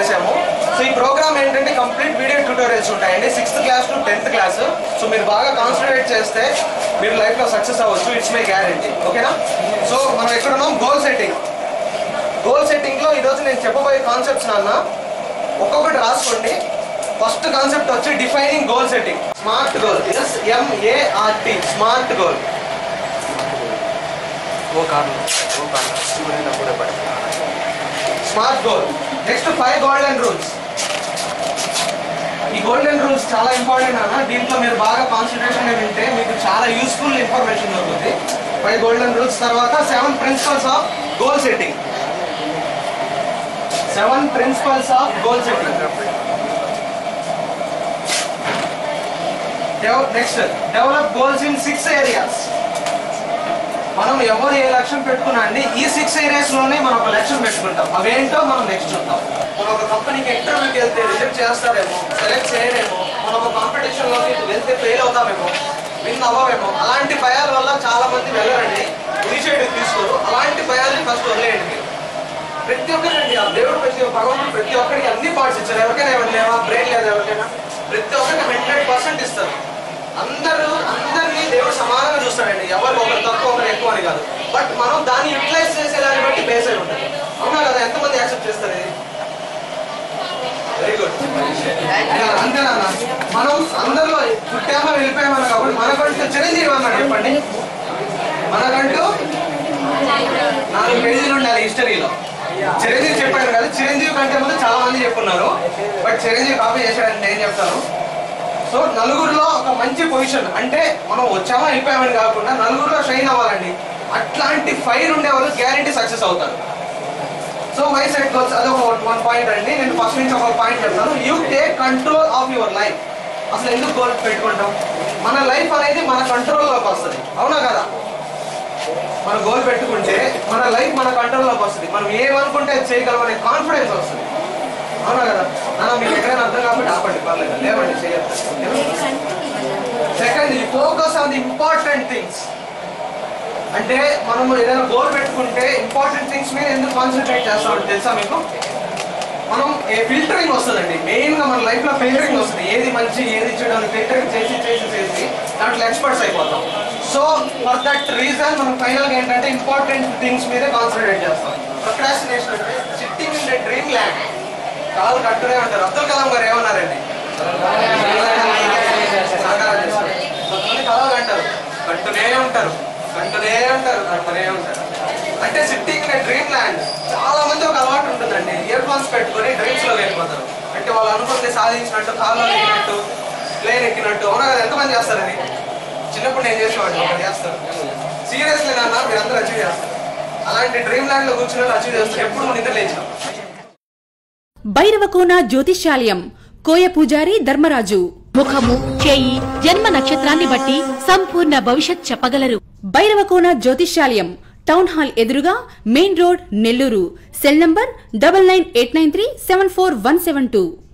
చేసాము సో ఈ ప్రోగ్రామ్ ఏంటంటే కంప్లీట్ వీడియో ట్యూటోరియల్స్ ఉంటాయండి sixth class to tenth class so మీరు బాగా కాన్సన్ట్రేట్ చేస్తే మీరు లైఫ్లో సక్సెస్ అవ్వచ్చు ఇట్స్ మై గ్యారంటీ ఓకేనా సో మనం ఎక్కడున్నాం గోల్ సెట్టింగ్ గోల్ సెట్టింగ్ లో ఈరోజు నేను చెప్పబోయే కాన్సెప్ట్స్ నాన్న ఒక్కొక్కటి రాసుకోండి ఫస్ట్ కాన్సెప్ట్ వచ్చి defining goal setting smart goal S M A R T smart goal वो कर लो वो कर लो पूरे ना पूरे पड़े smart goal next five golden rules ఈ గోల్డెన్ రూల్స్ చాలా ఇంపార్టెంట్ అన్న దీంట్లో మీరు బాగా కాన్సన్ట్రేషన్ వింటే మీకు చాలా యూస్ఫుల్ ఇన్ఫర్మేషన్ దొరుకుతుంది ఫైవ్ గోల్డెన్ రూల్స్ తర్వాత seven principles of goal setting seven principles of goal setting next develop goals in six areas మనం ఎవరు ఏ లక్ష్యం పెట్టుకున్నా అండి ఈ సిక్స్ ఏరియాస్ లోనే మనం ఒక లక్ష్యం పెట్టుకుంటాం అవేంటో మనం నెక్స్ట్ చూద్దాం మనం ఒక కంపెనీకి ఇంటర్వ్యూకి వెళ్తే రిజెక్ట్ చేస్తారేమో సెలెక్ట్ చేయరేమో మనం ఒక కాంపిటీషన్ లోకి వెళ్తే ఫెయిల్ అవుతామేమో విన్ అవ్వమేమో అలాంటి భయాల వల్ల చాలా మంది వెళ్ళరండి ఇనిషియేటివ్ తీసుకోరు అలాంటి భయాల్ని ఫస్ట్ వదిలేయండి మీరు. ప్రతి ఒక్కరికి ఆ దేవుడు ప్రతి ఒక్క భగవంతుడు ప్రతి ఒక్కరికి అన్ని పార్ట్స్ ఇచ్చారు ఎవరికైనా ఎవరు లేవా బ్రెయిన్ లేదా ఎవరికైనా ప్రతి ఒక్కరికి హండ్రెడ్ పర్సెంట్ ఇస్తారు అందరూ అందరినీ దేవుడు సమానంగా చూస్తాడండి ఎవరు ఒకరు తక్కువ ఒకరు ఎక్కువ అని కాదు బట్ మనం దాన్ని యూటిలైజ్ చేసే దాన్ని బట్టి బేస్ అయి ఉంటుంది అవునా కదా ఎంతమంది యాక్సెప్ట్ చేస్తారు ఇది వెరీ గుడ్ అంతేనా మనం అందరిలో పుట్టామా వెళ్ళిపోయామని కాబట్టి మనకంటూ చిరంజీవి అన్నాడు చెప్పండి మనకంటూ నాలుగు పేజీలు ఉండాలి హిస్టరీలో చిరంజీవి చెప్పాను కదా చిరంజీవి కంటే ముందు చాలా మంది చెప్పున్నారు బట్ చిరంజీవి కాపీ చేశాడని నేను చెప్తాను సో నలుగురిలో ఒక మంచి పొజిషన్ అంటే మనం వచ్చామా అయిపోయామని కాకుండా నలుగురిలో షైన్ అవ్వాలండి అట్లాంటి ఫైర్ ఉండే వాళ్ళు గ్యారంటీ సక్సెస్ అవుతారు సో వై సెట్ గోల్స్ అదొక వన్ పాయింట్ అండి నేను ఫస్ట్ నుంచి ఒక పాయింట్ చెప్తాను you take control of your life అసలు ఎందుకు గోల్ పెట్టుకుంటాం మన లైఫ్ అనేది మన కంట్రోల్లోకి వస్తుంది అవునా కదా మన గోల్ పెట్టుకుంటే మన లైఫ్ మన కంట్రోల్లోకి వస్తుంది మనం ఏమనుకుంటే అది చేయగలమనే కాన్ఫిడెన్స్ వస్తుంది అవునా కదా నాన్న మీకు ఎక్కడైనా అర్థం కాబట్టి ఆపండి పర్లేదు లేవండి చేయొచ్చు second focus on the important things అంటే మనం ఏదైనా గోల్ పెట్టుకుంటే ఇంపార్టెంట్ థింగ్స్ మీద ఎందుకు కాన్సన్ట్రేట్ చేస్తామని తెలుసా మీకు మనం ఫిల్టరింగ్ వస్తుందండి మెయిన్ గా మన లైఫ్ లో ఫిల్టరింగ్ వస్తుంది ఏది మంచి ఏది చెడు అని ఫిల్టరింగ్ చేసి చేసి చేసి దాంట్లో ఎక్స్పర్ట్స్ అయిపోతాం సో ఫర్ దట్ రీజన్ మనం ఫైనల్ గా ఏంటంటే ఇంపార్టెంట్ థింగ్స్ మీద కాన్సన్ట్రేట్ చేస్తాం ప్రొక్రాస్టినేషన్ అంటే sitting in the dream land కాలు కట్టునే ఉంటారు అబ్దుల్ కలాం గారు ఏమన్నారండి సాకారం చేస్తారు. కొంతమంది కలలు అంటారు కట్టునే ఉంటారు కంటూనే ఉంటారు కంటూనే ఉంటారు అంటే సిట్టింగ్ ఇన్ డ్రీమ్ ల్యాండ్ చాలా మంది ఒక అలవాటు ఉంటుందండి ఇయర్ ఫోన్స్ పెట్టుకొని డ్రీమ్స్ లో వెళ్ళిపోతారు అంటే వాళ్ళు అనుకుంది సాధించినట్టు కాల్లో ఎక్కినట్టు ప్లేన్ ఎక్కినట్టు అవునా కదా ఎంతమంది చేస్తారు అది చిన్నప్పుడు నేను చేసేవాడిని ఒకటి చేస్తారు సీరియస్లీ నాన్న మీరు అందరూ అచీవ్ చేస్తారు అలాంటి డ్రీమ్ ల్యాండ్ లో కూర్చుని అచీవ్ చేస్తారు ఎప్పుడు నిద్ర లేచినాం భైరవకోన జ్యోతిష్యాలయం కోయ పూజారి ధర్మరాజు ముఖము చేయి జన్మ నక్షత్రాన్ని బట్టి సంపూర్ణ భవిష్యత్ చెప్పగలరు భైరవకోన జ్యోతిష్యాలయం టౌన్ హాల్ ఎదురుగా main road Nellore cell number double nine eight nine three seven four one seven two